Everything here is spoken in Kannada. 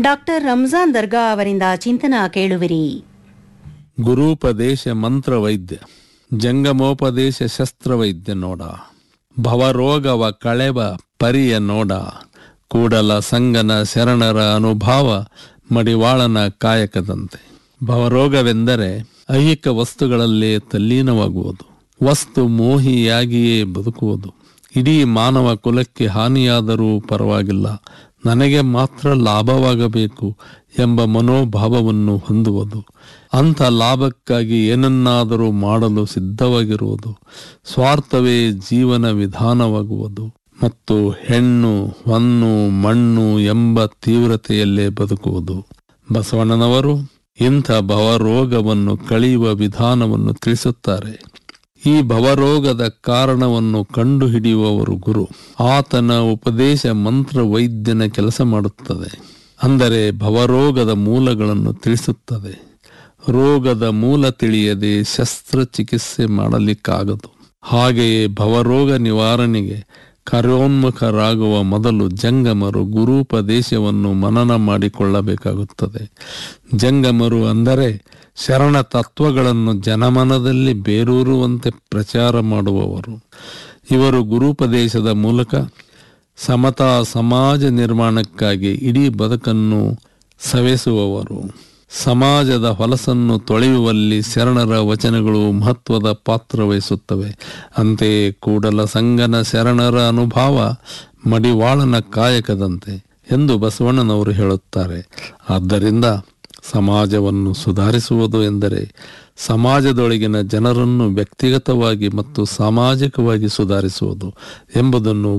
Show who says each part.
Speaker 1: ಡಾಕ್ಟರ್ ರಂಜಾನ್ ದರ್ಗಾ ಅವರಿಂದ ಚಿಂತನ ಕೇಳುವಿರಿ
Speaker 2: ಗುರೂಪದೇಶ ಮಂತ್ರ ವೈದ್ಯ ಜಂಗಮೋಪದೇಶ ಶಸ್ತ್ರವೈದ್ಯ ನೋಡ ಭವರೋಗವ ಕಳೆವ ಪರಿಯ ನೋಡ ಕೂಡಲ ಸಂಗನ ಶರಣರ ಅನುಭಾವ ಮಡಿವಾಳನ ಕಾಯಕದಂತೆ ಭವರೋಗವೆಂದರೆ ಐಹಿಕ ವಸ್ತುಗಳಲ್ಲೇ ತಲ್ಲೀನವಾಗುವುದು ವಸ್ತು ಮೋಹಿಯಾಗಿಯೇ ಬದುಕುವುದು ಇಡೀ ಮಾನವ ಕುಲಕ್ಕೆ ಹಾನಿಯಾದರೂ ಪರವಾಗಿಲ್ಲ ನನಗೆ ಮಾತ್ರ ಲಾಭವಾಗಬೇಕು ಎಂಬ ಮನೋಭಾವವನ್ನು ಹೊಂದುವುದು ಅಂಥ ಲಾಭಕ್ಕಾಗಿ ಏನನ್ನಾದರೂ ಮಾಡಲು ಸಿದ್ಧವಾಗಿರುವುದು ಸ್ವಾರ್ಥವೇ ಜೀವನ ವಿಧಾನವಾಗುವುದು ಮತ್ತು ಹೆಣ್ಣು ಹೊನ್ನು ಮಣ್ಣು ಎಂಬ ತೀವ್ರತೆಯಲ್ಲೇ ಬದುಕುವುದು ಬಸವಣ್ಣನವರು ಇಂಥ ಭವರೋಗವನ್ನು ಕಳೆಯುವ ವಿಧಾನವನ್ನು ತಿಳಿಸುತ್ತಾರೆ ಈ ಭವರೋಗದ ಕಾರಣವನ್ನು ಕಂಡುಹಿಡಿಯುವವರು ಗುರು ಆತನ ಉಪದೇಶ ಮಂತ್ರ ವೈದ್ಯನ ಕೆಲಸ ಮಾಡುತ್ತದೆ ಅಂದರೆ ಭವರೋಗದ ಮೂಲಗಳನ್ನು ತಿಳಿಸುತ್ತದೆ ರೋಗದ ಮೂಲ ತಿಳಿಯದೆ ಶಸ್ತ್ರಚಿಕಿತ್ಸೆ ಮಾಡಲಿಕ್ಕಾಗದು ಹಾಗೆಯೇ ಭವರೋಗ ನಿವಾರಣೆಗೆ ಕಾರ್ಯೋನ್ಮುಖರಾಗುವ ಮೊದಲು ಜಂಗಮರು ಗುರೂಪದೇಶವನ್ನು ಮನನ ಮಾಡಿಕೊಳ್ಳಬೇಕಾಗುತ್ತದೆ ಜಂಗಮರು ಅಂದರೆ ಶರಣ ತತ್ವಗಳನ್ನು ಜನಮನದಲ್ಲಿ ಬೇರೂರುವಂತೆ ಪ್ರಚಾರ ಮಾಡುವವರು ಇವರು ಗುರುಪದೇಶದ ಮೂಲಕ ಸಮತಾ ಸಮಾಜ ನಿರ್ಮಾಣಕ್ಕಾಗಿ ಇಡೀ ಬದುಕನ್ನು ಸವೆಸುವವರು ಸಮಾಜದ ಹೊಲಸನ್ನು ತೊಳೆಯುವಲ್ಲಿ ಶರಣರ ವಚನಗಳು ಮಹತ್ವದ ಪಾತ್ರ ವಹಿಸುತ್ತವೆ ಅಂತೆಯೇ ಕೂಡಲ ಸಂಗನ ಶರಣರ ಅನುಭವ ಮಡಿವಾಳನ ಕಾಯಕದಂತೆ ಎಂದು ಬಸವಣ್ಣನವರು ಹೇಳುತ್ತಾರೆ ಆದ್ದರಿಂದ ಸಮಾಜವನ್ನು ಸುಧಾರಿಸುವುದು ಎಂದರೆ ಸಮಾಜದೊಳಗಿನ ಜನರನ್ನು ವ್ಯಕ್ತಿಗತವಾಗಿ ಮತ್ತು ಸಾಮಾಜಿಕವಾಗಿ ಸುಧಾರಿಸುವುದು ಎಂಬುದನ್ನು